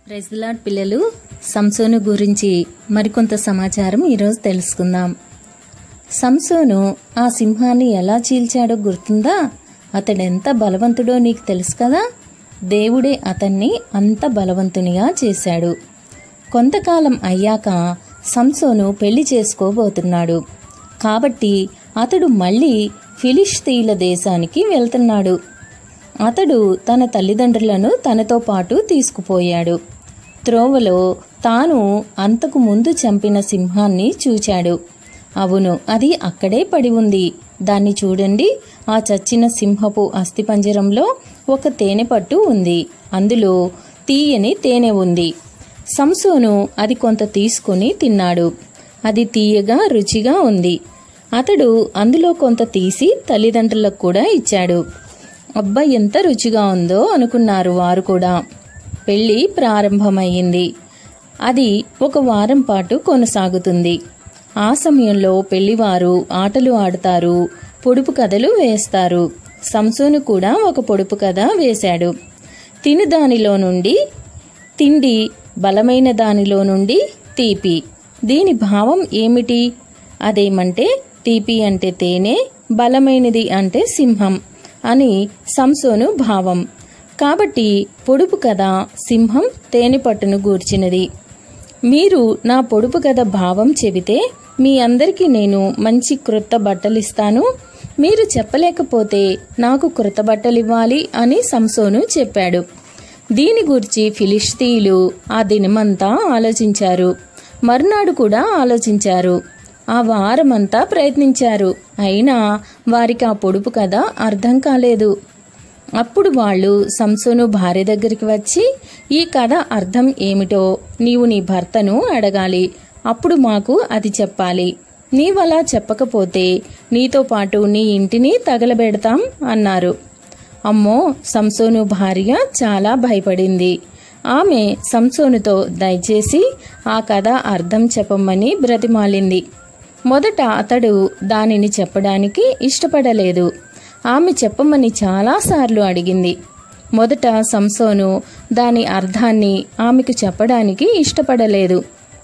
ప్రెజ్లాడ్ పిల్లలు సంసోను గురించి మరికొంత సమాచారం ఈరోజు తెలుసుకుందాం సంసోను ఆ సింహాన్ని ఎలా చీల్చాడో గుర్తుందా అతడెంత బలవంతుడో నీకు తెలుసు కదా దేవుడే అతన్ని అంత బలవంతునిగా చేశాడు కొంతకాలం అయ్యాక సంసోను పెళ్లి చేసుకోబోతున్నాడు కాబట్టి అతడు మళ్ళీ ఫిలిస్తీన్ల దేశానికి వెళ్తున్నాడు అతడు తన తల్లిదండ్రులను తనతో పాటు తీసుకుపోయాడు త్రోవలో తాను అంతకు ముందు చంపిన సింహాన్ని చూచాడు అవును అది అక్కడే పడి ఉంది దాన్ని చూడండి ఆ చచ్చిన సింహపు అస్థిపంజరంలో ఒక తేనె పట్టు ఉంది అందులో తీయని తేనె ఉంది సంసోను అది కొంత తీసుకొని తిన్నాడు అది తీయగా రుచిగా ఉంది అతడు అందులో కొంత తీసి తల్లిదండ్రులకు కూడా ఇచ్చాడు అబ్బా ఎంత రుచిగా ఉందో అనుకున్నారు వారు కూడా పెళ్లి ప్రారంభమయ్యింది అది ఒక వారం పాటు కొనసాగుతుంది ఆ సమయంలో పెళ్లివారు ఆటలు ఆడతారు పొడుపు కథలు వేస్తారు సంసోను కూడా ఒక పొడుపు కథ వేశాడు తిను దానిలో నుండి తిండి బలమైన దానిలో నుండి తీపి దీని భావం ఏమిటి అదేమంటే తీపి అంటే తేనె బలమైనది అంటే సింహం అని సంసోను భావం కాబట్టి పొడుపు కథ సింహం తేనె పట్టును గూర్చినది మీరు నా పొడుపు కథ భావం చెబితే మీ అందరికీ నేను మంచి క్రొత్త బట్టలిస్తాను మీరు చెప్పలేకపోతే నాకు క్రొత్త బట్టలివ్వాలి అని సంసోను చెప్పాడు దీని గురించి ఫిలిస్తీయులు ఆ దినమంతా ఆలోచించారు మరునాడు కూడా ఆలోచించారు ఆ వారమంతా ప్రయత్నించారు అయినా వారికి ఆ పొడుపు కథ అర్థం కాలేదు అప్పుడు వాళ్ళు సంసోను భార్య దగ్గరికి వచ్చి ఈ కథ అర్థం ఏమిటో నీవు నీ భర్తను అడగాలి అప్పుడు మాకు అది చెప్పాలి నీవలా చెప్పకపోతే నీతో పాటు నీ ఇంటిని తగలబెడతాం అన్నారు అమ్మో సంసోను భార్య చాలా భయపడింది ఆమె సంసోనుతో దయచేసి ఆ కథ అర్థం చెప్పమని బ్రతిమాలింది మొదట అతడు దానిని చెప్పడానికి ఇష్టపడలేదు ఆమె చెప్పమని చాలాసార్లు అడిగింది మొదట సంసోను దాని అర్థాన్ని ఆమెకు చెప్పడానికి ఇష్టపడలేదు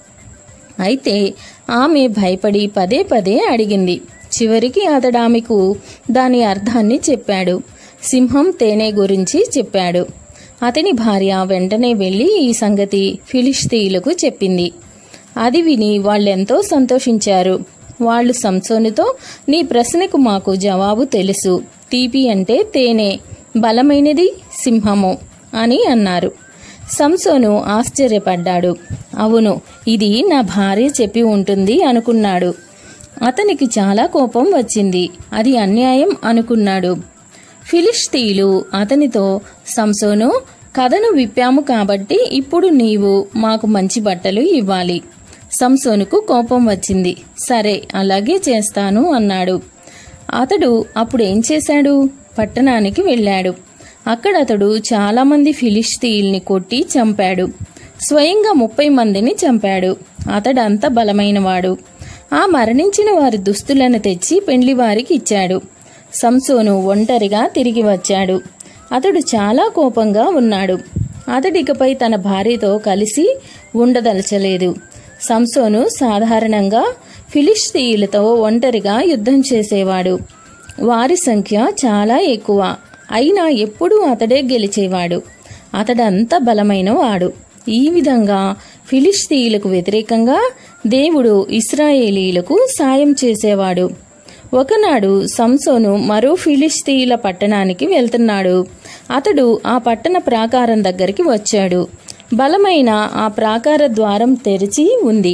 అయితే ఆమె భయపడి పదే పదే అడిగింది చివరికి అతడు ఆమెకు దాని అర్థాన్ని చెప్పాడు సింహం తేనె గురించి చెప్పాడు అతని భార్య వెంటనే వెళ్ళి ఈ సంగతి ఫిలిస్తీయులకు చెప్పింది అది విని వాళ్ళెంతో సంతోషించారు వాళ్ళు సంసోనుతో నీ ప్రశ్నకు మాకు జవాబు తెలుసు తీపి అంటే తేనె బలమైనది సింహము అని అన్నారు సంసోను ఆశ్చర్యపడ్డాడు అవును ఇది నా భార్య చెప్పి ఉంటుంది అనుకున్నాడు అతనికి చాలా కోపం వచ్చింది అది అన్యాయం అనుకున్నాడు ఫిలిస్తీయులు అతనితో సంసోను కథను విప్పాము కాబట్టి ఇప్పుడు నీవు మాకు మంచి బట్టలు ఇవ్వాలి సంసోనుకు కోపం వచ్చింది సరే అలాగే చేస్తాను అన్నాడు అతడు అప్పుడు ఏం చేశాడు పట్టణానికి వెళ్ళాడు అక్కడ అతడు చాలామంది ఫిలిస్తీయుల్ని కొట్టి చంపాడు స్వయంగా ముప్పై మందిని చంపాడు అతడు అంత బలమైనవాడు ఆ మరణించిన వారి దుస్తులను తెచ్చి పెండ్లి వారికి ఇచ్చాడు సంసోను ఒంటరిగా తిరిగి వచ్చాడు అతడు చాలా కోపంగా ఉన్నాడు అతడికపై తన భార్యతో కలిసి ఉండదలచలేదు సంసోను సాధారణంగా ఫిలిస్తీయులతో ఒంటరిగా యుద్ధం చేసేవాడు వారి సంఖ్య చాలా ఎక్కువ అయినా ఎప్పుడూ అతడే గెలిచేవాడు అతడంత బలమైన వాడు ఈ విధంగా ఫిలిస్తీయులకు వ్యతిరేకంగా దేవుడు ఇస్రాయేలీలకు సాయం చేసేవాడు ఒకనాడు సంసోను మరో ఫిలిస్తీయుల పట్టణానికి వెళ్తున్నాడు అతడు ఆ పట్టణ ప్రాకారం దగ్గరికి వచ్చాడు బలమైన ఆ ప్రాకార ద్వారం తెరిచి ఉంది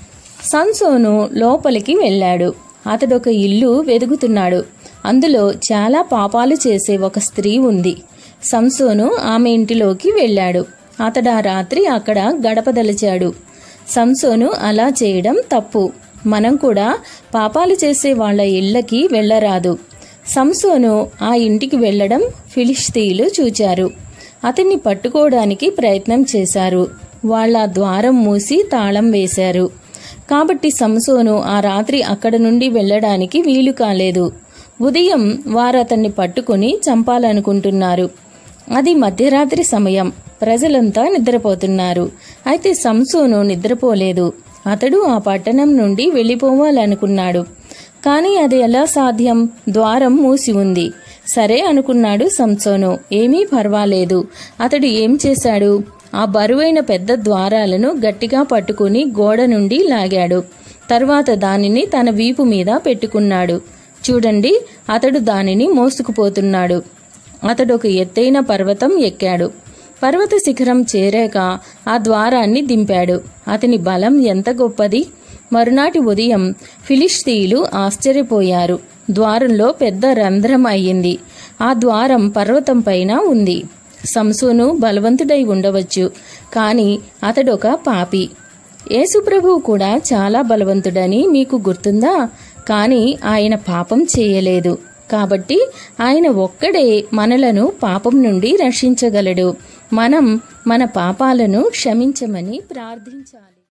సంసోను లోపలికి వెళ్ళాడు అతడొక ఇల్లు వెదుగుతున్నాడు అందులో చాలా పాపాలు చేసే ఒక స్త్రీ ఉంది సంసోను ఆమె ఇంటిలోకి వెళ్ళాడు అతడు ఆ రాత్రి అక్కడ గడపదలిచాడు సంసోను అలా చేయడం తప్పు మనం కూడా పాపాలు చేసే వాళ్ళ ఇళ్ళకి వెళ్ళరాదు సంసోను ఆ ఇంటికి వెళ్ళడం ఫిలిస్తీయులు చూచారు అతన్ని పట్టుకోవడానికి ప్రయత్నం చేశారు వాళ్ళ ద్వారం మూసి తాళం వేశారు కాబట్టి సంసోను ఆ రాత్రి అక్కడ నుండి వెళ్ళడానికి వీలు కాలేదు ఉదయం వారు అతన్ని పట్టుకుని చంపాలనుకుంటున్నారు అది మధ్యరాత్రి సమయం ప్రజలంతా నిద్రపోతున్నారు అయితే సంసోను నిద్రపోలేదు అతడు ఆ పట్టణం నుండి వెళ్ళిపోవాలనుకున్నాడు కానీ అది ఎలా సాధ్యం ద్వారం మూసి ఉంది సరే అనుకున్నాడు సంసోను ఏమీ పర్వాలేదు అతడు ఏం చేశాడు ఆ బరువైన పెద్ద ద్వారాలను గట్టిగా పట్టుకుని గోడ నుండి లాగాడు తర్వాత దానిని తన వీపు మీద పెట్టుకున్నాడు చూడండి అతడు దానిని మోసుకుపోతున్నాడు అతడు ఒక ఎత్తైన పర్వతం ఎక్కాడు పర్వత శిఖరం చేరాక ఆ ద్వారాన్ని దింపాడు అతని బలం ఎంత గొప్పది మరునాటి ఉదయం ఫిలిస్తీయులు ఆశ్చర్యపోయారు ద్వారంలో పెద్ద రంధ్రం అయ్యింది ఆ ద్వారం పర్వతం పైన ఉంది సంసోను బలవంతుడై ఉండవచ్చు కానీ అతడొక పాపి యేసుప్రభువు కూడా చాలా బలవంతుడని మీకు గుర్తుందా కానీ ఆయన పాపం చేయలేదు కాబట్టి ఆయన ఒక్కడే మనలను పాపం నుండి రక్షించగలడు మనం మన పాపాలను క్షమించమని ప్రార్థించాలి